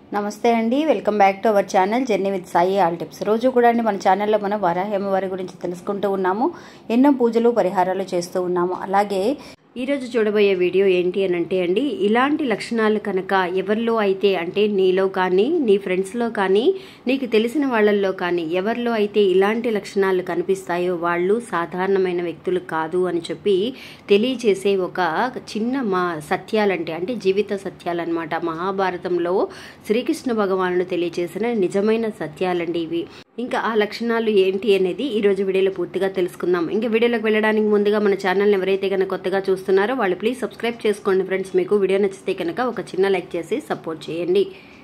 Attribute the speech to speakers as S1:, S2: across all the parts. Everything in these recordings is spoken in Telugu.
S1: నమస్తే అండి welcome back to our channel journey with Sai all tips రోజు కూడా అండి మన ఛానల్లో మనం వరాహేమ వారి గురించి తెలుసుకుంటూ ఉన్నాము ఎన్నో పూజలు పరిహారాలు చేస్తూ ఉన్నాము అలాగే ఈరోజు చూడబోయే వీడియో ఏంటి అని అంటే అండి ఇలాంటి లక్షణాలు కనుక ఎవరిలో అయితే అంటే నీలో కానీ నీ ఫ్రెండ్స్లో కానీ నీకు తెలిసిన వాళ్ళల్లో కానీ ఎవరిలో అయితే ఇలాంటి లక్షణాలు కనిపిస్తాయో వాళ్ళు సాధారణమైన వ్యక్తులు కాదు అని చెప్పి తెలియచేసే ఒక చిన్న మా సత్యాలంటే అంటే జీవిత సత్యాలన్నమాట మహాభారతంలో శ్రీకృష్ణ భగవానుడు తెలియచేసిన నిజమైన సత్యాలండి ఇవి ఇంకా ఆ లక్షణాలు ఏంటి అనేది ఈ రోజు వీడియోలో పూర్తిగా తెలుసుకుందాం ఇంకా వీడియోలోకి వెళ్ళడానికి ముందుగా మన ఛానల్ని ఎవరైతే కనుక కొత్తగా చూస్తున్నారో వాళ్ళు ప్లీజ్ సబ్స్క్రైబ్ చేసుకోండి ఫ్రెండ్స్ మీకు వీడియో నచ్చితే కనుక ఒక చిన్న లైక్ చేసి సపోర్ట్ చేయండి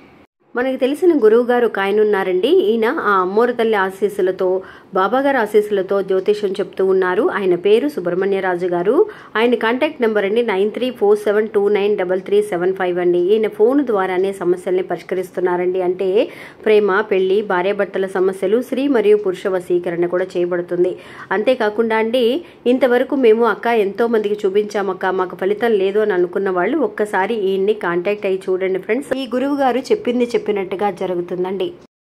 S1: మనకి తెలిసిన గురువు గారు ఒక ఆయన ఉన్నారండి ఈయన ఆ అమ్మోరు తల్లి ఆశీస్సులతో బాబాగారి ఆశీస్సులతో జ్యోతిషం చెప్తూ ఉన్నారు ఆయన పేరు సుబ్రహ్మణ్యరాజు గారు ఆయన కాంటాక్ట్ నెంబర్ అండి nine three four seven two nine double three seven five అండి ఈయన ఫోన్ ద్వారానే సమస్యల్ని పరిష్కరిస్తున్నారండి అంటే ప్రేమ పెళ్లి భార్యాభర్తల సమస్యలు స్త్రీ మరియు పురుష వశీకరణ కూడా చేయబడుతుంది అంతేకాకుండా అండి ఇంతవరకు మేము అక్క ఎంతో మందికి చూపించామక్క మాకు ఫలితం లేదు అని అనుకున్న వాళ్ళు ఒక్కసారి ఈయన్ని కాంటాక్ట్ అయ్యి చూడండి ఫ్రెండ్స్ ఈ గురువు గారు చెప్పింది చెప్పినట్టుగా జరుగుతుందండి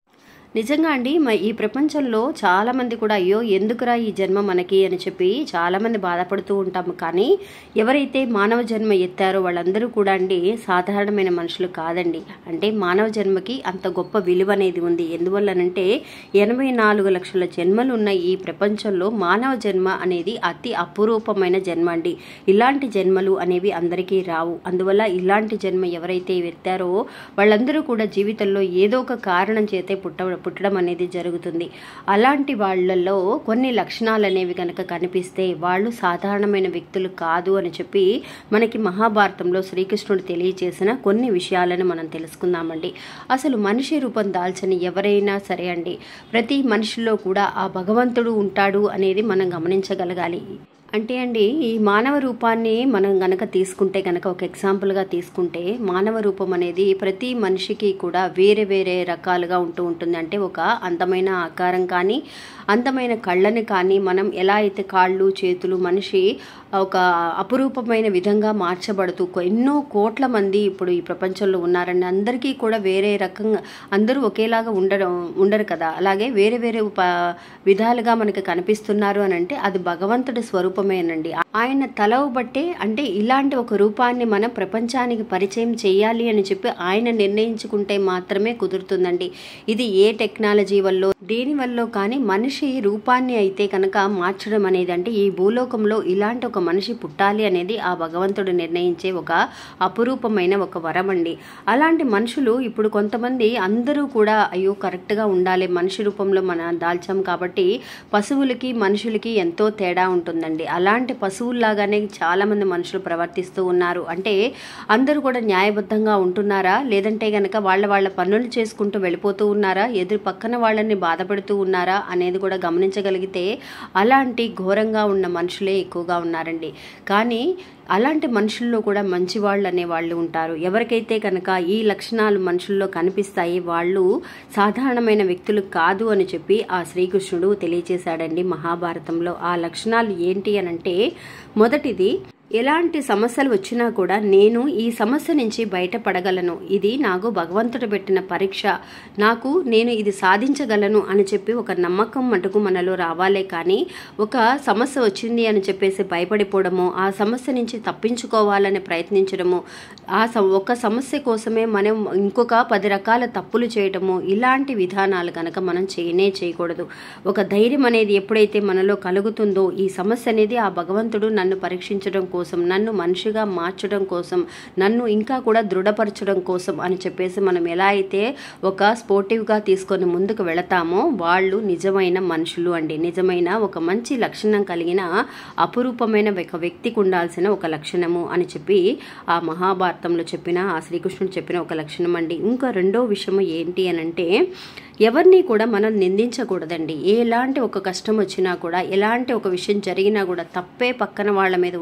S1: నిజంగా అండి మ ఈ ప్రపంచంలో చాలామంది కూడా అయ్యో ఎందుకురా ఈ జన్మ మనకి అని చెప్పి చాలామంది బాధపడుతూ ఉంటాము కానీ ఎవరైతే మానవ జన్మ ఎత్తారో వాళ్ళందరూ కూడా అండి సాధారణమైన మనుషులు కాదండి అంటే మానవ జన్మకి అంత గొప్ప విలువ అనేది ఉంది ఎందువల్లనంటే ఎనభై నాలుగు లక్షల జన్మలు ఉన్న ఈ ప్రపంచంలో మానవ జన్మ అనేది అతి అపురూపమైన జన్మ అండి ఇలాంటి జన్మలు అనేవి అందరికీ రావు అందువల్ల ఇలాంటి జన్మ ఎవరైతే ఎత్తారో వాళ్ళందరూ కూడా జీవితంలో ఏదో ఒక కారణం చేతే పుట్ట పుట్టడం అనేది జరుగుతుంది అలాంటి వాళ్ళల్లో కొన్ని లక్షణాలు అనేవి కనుక కనిపిస్తే వాళ్ళు సాధారణమైన వ్యక్తులు కాదు అని చెప్పి మనకి మహాభారతంలో శ్రీకృష్ణుడు తెలియచేసిన కొన్ని విషయాలను మనం తెలుసుకుందామండి అసలు మనిషి రూపం దాల్చని ఎవరైనా సరే అండి ప్రతి మనిషిలో కూడా ఆ భగవంతుడు ఉంటాడు అనేది మనం గమనించగలగాలి అంటే అండి ఈ మానవ రూపాన్ని మనం గనక తీసుకుంటే గనక ఒక ఎగ్జాంపుల్గా తీసుకుంటే మానవ రూపం అనేది ప్రతి మనిషికి కూడా వేరే వేరే రకాలుగా ఉంటూ ఉంటుంది అంటే ఒక అందమైన ఆకారం కానీ అందమైన కళ్ళని కానీ మనం ఎలా అయితే కాళ్ళు చేతులు మనిషి ఒక అపురూపమైన విధంగా మార్చబడుతూ ఎన్నో కోట్ల మంది ఇప్పుడు ఈ ప్రపంచంలో ఉన్నారండి అందరికీ కూడా వేరే రకంగా అందరూ ఒకేలాగా ఉండడం ఉండరు కదా అలాగే వేరే వేరే విధాలుగా మనకి కనిపిస్తున్నారు అని అంటే అది భగవంతుడి స్వరూపమేనండి ఆయన తలవు బట్టే అంటే ఇలాంటి ఒక రూపాన్ని మనం ప్రపంచానికి పరిచయం చేయాలి అని చెప్పి ఆయన నిర్ణయించుకుంటే మాత్రమే కుదురుతుందండి ఇది ఏ టెక్నాలజీ వల్ల దేని వల్ల కానీ మనిషి రూపాన్ని అయితే కనుక మార్చడం అనేది అంటే ఈ భూలోకంలో ఇలాంటి ఒక మనిషి పుట్టాలి అనేది ఆ భగవంతుడు నిర్ణయించే ఒక అపురూపమైన ఒక వరం అండి అలాంటి మనుషులు ఇప్పుడు కొంతమంది అందరూ కూడా అయ్యో కరెక్ట్గా ఉండాలి మనిషి రూపంలో మన దాల్చాం కాబట్టి పశువులకి మనుషులకి ఎంతో తేడా ఉంటుందండి అలాంటి పశువుల్లాగానే చాలామంది మనుషులు ప్రవర్తిస్తూ ఉన్నారు అంటే అందరూ కూడా న్యాయబద్ధంగా ఉంటున్నారా లేదంటే గనక వాళ్ళ వాళ్ళ పనులు చేసుకుంటూ వెళ్ళిపోతూ ఉన్నారా ఎదురు పక్కన వాళ్ళని బాధపడుతూ ఉన్నారా అనేది కూడా గమనించగలిగితే అలాంటి ఘోరంగా ఉన్న మనుషులే ఎక్కువగా ఉన్నారండి కానీ అలాంటి మనుషుల్లో కూడా మంచివాళ్ళు అనే వాళ్ళు ఉంటారు ఎవరికైతే కనుక ఈ లక్షణాలు మనుషుల్లో కనిపిస్తాయి వాళ్ళు సాధారణమైన వ్యక్తులు కాదు అని చెప్పి ఆ శ్రీకృష్ణుడు తెలియచేశాడండి మహాభారతంలో ఆ లక్షణాలు ఏంటి అనంటే మొదటిది ఎలాంటి సమస్యలు వచ్చినా కూడా నేను ఈ సమస్య నుంచి బయటపడగలను ఇది నాకు భగవంతుడు పెట్టిన పరీక్ష నాకు నేను ఇది సాధించగలను అని చెప్పి ఒక నమ్మకం మటుకు మనలో రావాలే కానీ ఒక సమస్య వచ్చింది అని చెప్పేసి భయపడిపోవడము ఆ సమస్య నుంచి తప్పించుకోవాలని ప్రయత్నించడము ఆ ఒక సమస్య కోసమే మనం ఇంకొక పది రకాల తప్పులు చేయటము ఇలాంటి విధానాలు కనుక మనం చేయనే చేయకూడదు ఒక ధైర్యం అనేది ఎప్పుడైతే మనలో కలుగుతుందో ఈ సమస్య అనేది ఆ భగవంతుడు నన్ను పరీక్షించడం కోసం నన్ను మనిషిగా మార్చడం కోసం నన్ను ఇంకా కూడా దృఢపరచడం కోసం అని చెప్పేసి మనం ఎలా అయితే ఒక స్పోర్టివ్గా తీసుకొని ముందుకు వెళతామో వాళ్ళు నిజమైన మనుషులు అండి నిజమైన ఒక మంచి లక్షణం కలిగిన అపురూపమైన ఒక వ్యక్తికి ఉండాల్సిన ఒక లక్షణము అని చెప్పి ఆ మహాభారతంలో చెప్పిన ఆ శ్రీకృష్ణుడు చెప్పిన ఒక లక్షణం అండి ఇంకా రెండో విషయం ఏంటి అని అంటే ఎవరిని కూడా మనం నిందించకూడదండి ఎలాంటి ఒక కష్టం వచ్చినా కూడా ఎలాంటి ఒక విషయం జరిగినా కూడా తప్పే పక్కన వాళ్ళ మీద ఉన్నా కూడా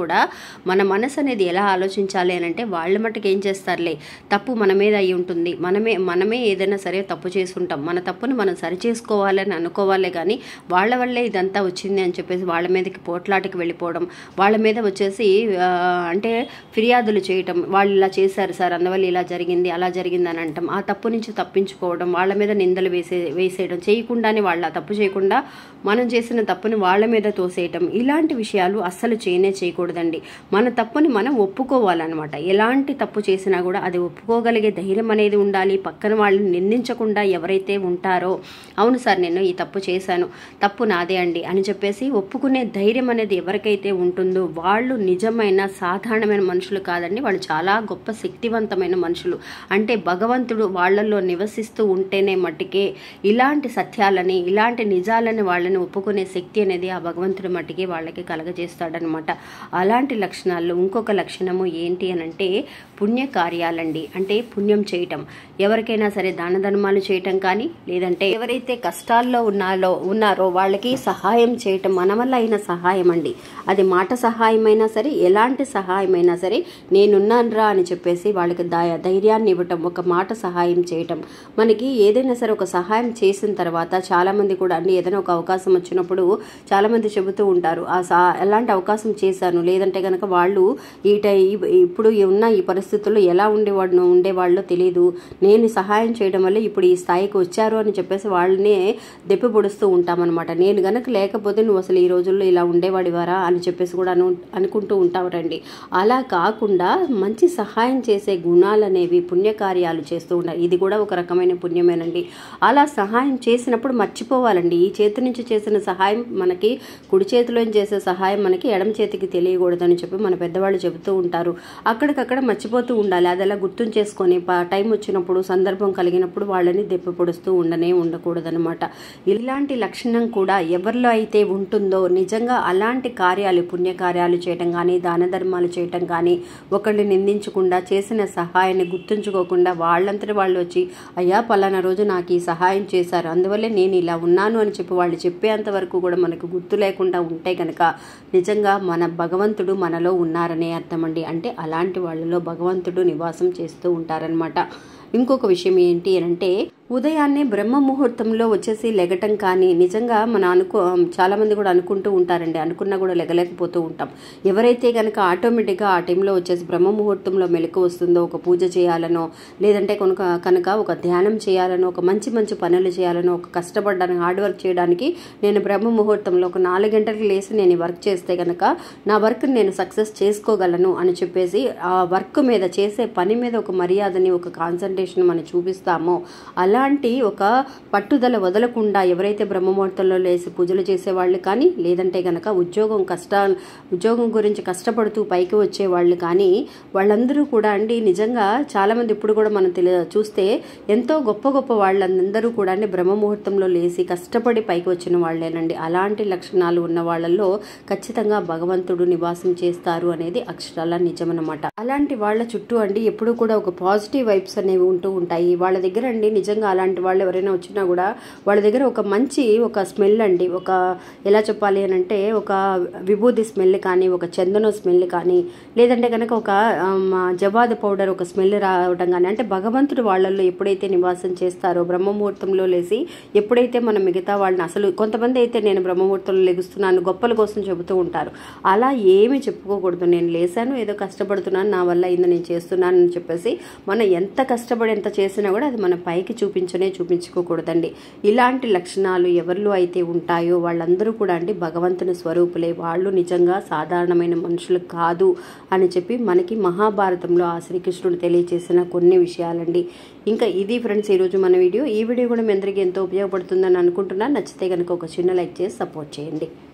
S1: కూడా మన మనసు అనేది ఎలా ఆలోచించాలి అని అంటే వాళ్ళ మట్టుకు ఏం చేస్తారులే తప్పు మన మీద అయి ఉంటుంది మనమే మనమే ఏదైనా సరే తప్పు చేసుకుంటాం మన తప్పును మనం సరి చేసుకోవాలని అనుకోవాలే కానీ వాళ్ళ వల్లే ఇదంతా వచ్చింది అని చెప్పేసి వాళ్ళ మీదకి పోట్లాటకి వెళ్ళిపోవడం వాళ్ళ మీద వచ్చేసి ఆ, అంటే ఫిర్యాదులు చేయటం వాళ్ళు ఇలా చేశారు సార్ అందువల్ల ఇలా జరిగింది అలా జరిగింది అని అంటాం ఆ తప్పు నుంచి తప్పించుకోవడం వాళ్ళ మీద నిందలు వేసే వేసేయడం చేయకుండానే వాళ్ళ ఆ తప్పు చేయకుండా మనం చేసిన తప్పుని వాళ్ళ మీద తోసేయటం ఇలాంటి విషయాలు అస్సలు చేయనే చేయకూడదండి మన తప్పుని మనం ఒప్పుకోవాలన్నమాట ఎలాంటి తప్పు చేసినా కూడా అది ఒప్పుకోగలిగే ధైర్యం అనేది ఉండాలి పక్కన వాళ్ళని నిందించకుండా ఎవరైతే ఉంటారో అవును సార్ నేను ఈ తప్పు చేశాను తప్పు నాదే అండి అని చెప్పేసి ఒప్పుకునే ధైర్యం అనేది ఎవరికైతే ఉంటుందో వాళ్ళు నిజమైన సాధారణమైన మనుషులు కాదండి వాళ్ళు చాలా గొప్ప శక్తివంతమైన మనుషులు అంటే భగవంతుడు వాళ్ళల్లో నివసిస్తూ ఉంటేనే మట్టికే ఇలాంటి సత్యాలని ఇలాంటి నిజాలని వాళ్ళని ఒప్పుకునే శక్తి అనేది ఆ భగవంతుడి మట్టికి వాళ్ళకి కలగజేస్తాడనమాట అలాంటి లక్షణాల్లో ఇంకొక లక్షణము ఏంటి అని అంటే పుణ్య కార్యాలండి అంటే పుణ్యం చేయటం ఎవరికైనా సరే దాన ధర్మాలు చేయటం కానీ లేదంటే ఎవరైతే కష్టాల్లో ఉన్నారో ఉన్నారో వాళ్ళకి సహాయం చేయటం మన వల్ల అయిన సహాయం అండి అది మాట సహాయమైనా సరే ఎలాంటి సహాయమైనా సరే నేనున్నానురా అని చెప్పేసి వాళ్ళకి ధై- ధైర్యాన్ని ఇవ్వటం ఒక మాట సహాయం చేయటం మనకి ఏదైనా సరే ఒక సహాయం చేసిన తర్వాత చాలా మంది కూడా అండి ఏదైనా ఒక అవకాశం వచ్చినప్పుడు చాలా మంది చెబుతూ ఉంటారు ఆ సా ఎలాంటి అవకాశం చేశాను లేదంటే కనుక వాళ్ళు ఈ టై ఈ- ఇప్పుడు ఈ ఉన్న ఈ పరిస్థితుల్లో ఎలా ఉండేవాడు ఉండేవాళ్ళో తెలియదు నేను సహాయం చేయడం వల్ల ఇప్పుడు ఈ స్థాయికి వచ్చారు అని చెప్పేసి వాళ్ళనే దెప్పి పొడుస్తూ ఉంటామన్నమాట నేను గనక లేకపోతే నువ్వు అసలు ఈ రోజుల్లో ఇలా ఉండేవాడివారా అని చెప్పేసి కూడా అను అనుకుంటూ ఉంటారండి అలా కాకుండా మంచి సహాయం చేసే గుణాలు అనేవి పుణ్యకార్యాలు చేస్తూ ఉంటారు ఇది కూడా ఒక రకమైన పుణ్యమేనండి అలా సహాయం చేసినప్పుడు మర్చిపోవాలండి ఈ చేతి నుంచి చేసిన సహాయం మనకి కుడి చేతిలో చేసే సహాయం మనకి ఎడమ చేతికి తెలియకూడదని చెప్పి మన పెద్దవాళ్ళు చెబుతూ ఉంటారు అక్కడికక్కడ మర్చిపోతూ ఉండాలి అది అలా గుర్తు చేసుకొని ప- టైం వచ్చినప్పుడు సందర్భం కలిగినప్పుడు వాళ్ళని దెప్పి పొడుస్తూ ఉండనే ఉండకూడదనమాట ఇలాంటి లక్షణం కూడా ఎవరిలో అయితే ఉంటుందో నిజంగా అలాంటి కార్యాలు పుణ్య కార్యాలు చేయటం కానీ దాన ధర్మాలు చేయటం కానీ ఒకళ్ళని నిందించకుండా చేసిన సహాయాన్ని గుర్తుంచుకోకుండా వాళ్ళంతటి వాళ్ళు వచ్చి అయ్యా పలానా రోజు నాకు ఈ సహాయం చేశారు అందువల్లే నేను ఇలా ఉన్నాను అని చెప్పి వాళ్ళు చెప్పేంత వరకు కూడా మనకు గుర్తు లేకుండా ఉంటే కనుక నిజంగా మన భగవంతుడు మనలో ఉన్నారనే అర్థం అండి అంటే అలాంటి వాళ్ళలో భగవంతుడు నివాసం చేస్తూ ఉంటారనమాట ఇంకొక విషయం ఏంటి అని అంటే ఉదయాన్నే బ్రహ్మ ముహూర్తంలో వచ్చేసి లెగటం కానీ నిజంగా మన అనుకో చాలా మంది కూడా అనుకుంటూ ఉంటారండి అనుకున్నా కూడా లెగలేకపోతూ ఉంటాం ఎవరైతే కనుక ఆటోమేటిక్గా ఆ టైంలో వచ్చేసి బ్రహ్మ ముహూర్తంలో మెలకు వస్తుందో ఒక పూజ చేయాలనో లేదంటే కనుక కనుక ఒక ధ్యానం చేయాలనో ఒక మంచి మంచి పనులు చేయాలనో ఒక కష్టపడడానికి హార్డ్ వర్క్ చేయడానికి నేను బ్రహ్మ ముహూర్తంలో ఒక నాలుగు గంటలకు లేసి నేను ఈ వర్క్ చేస్తే కనుక నా వర్క్ నేను సక్సెస్ చేసుకోగలను అని చెప్పేసి ఆ వర్క్ మీద చేసే పని మీద ఒక మర్యాదని ఒక కాన్సన్ట్రేషన్ మనం చూపిస్తామో అలాంటి ఒక పట్టుదల వదలకుండా ఎవరైతే బ్రహ్మముహూర్తంలో లేసి పూజలు చేసేవాళ్ళు కానీ లేదంటే గనక ఉద్యోగం కష్ట ఉద్యోగం గురించి కష్టపడుతూ పైకి వచ్చేవాళ్ళు కానీ వాళ్ళందరూ కూడా అండి నిజంగా చాలామంది ఇప్పుడు కూడా మనం తెలి చూస్తే ఎంతో గొప్ప గొప్ప వాళ్ళందరూ కూడా అండి బ్రహ్మముహూర్తంలో లేసి కష్టపడి పైకి వచ్చిన వాళ్ళేనండి అలాంటి లక్షణాలు ఉన్న వాళ్ళల్లో ఖచ్చితంగా భగవంతుడు నివాసం చేస్తారు అనేది అక్షరాల నిజమన్నమాట అలాంటి వాళ్ళ చుట్టూ అండి ఎప్పుడూ కూడా ఒక పాజిటివ్ వైబ్స్ అనేవి ఉంటూ ఉంటాయి వాళ్ళ దగ్గర అండి నిజంగా అలాంటి వాళ్ళు ఎవరైనా వచ్చినా కూడా వాళ్ళ దగ్గర ఒక మంచి ఒక స్మెల్ అండి ఒక ఎలా చెప్పాలి అని అంటే ఒక విభూది స్మెల్ కానీ ఒక చందనం స్మెల్ కానీ లేదంటే కనుక ఒక ఆమ్, జవాదు పౌడర్ ఒక స్మెల్ రావడం కానీ అంటే భగవంతుడు వాళ్ళల్లో ఎప్పుడైతే నివాసం చేస్తారో బ్రహ్మముహూర్తంలో లేసి ఎప్పుడైతే మనం మిగతా వాళ్ళని అసలు కొంతమంది అయితే నేను బ్రహ్మముహూర్తంలో లెగుస్తున్నాను గొప్పల కోసం చెబుతూ ఉంటారు అలా ఏమీ చెప్పుకోకూడదు నేను లేసాను ఏదో కష్టపడుతున్నాను నా వల్ల అయింది నేను చేస్తున్నాను అని చెప్పేసి మనం ఎంత కష్టపడి ఎంత చేసినా కూడా అది మన పైకి చూపించనే చూపించుకోకూడదండి ఇలాంటి లక్షణాలు ఎవరిలో అయితే ఉంటాయో వాళ్ళందరూ కూడా అండి భగవంతుని స్వరూపులే వాళ్ళు నిజంగా సాధారణమైన మనుషులు కాదు అని చెప్పి మనకి మహాభారతంలో ఆ శ్రీకృష్ణుడు తెలియచేసిన కొన్ని విషయాలండి ఇంకా ఇది ఫ్రెండ్స్ ఈరోజు మన వీడియో ఈ వీడియో కూడా మీ అందరికీ ఎంతో ఉపయోగపడుతుందని అనుకుంటున్నాను నచ్చితే కనుక ఒక చిన్న లైక్ చేసి సపోర్ట్ చేయండి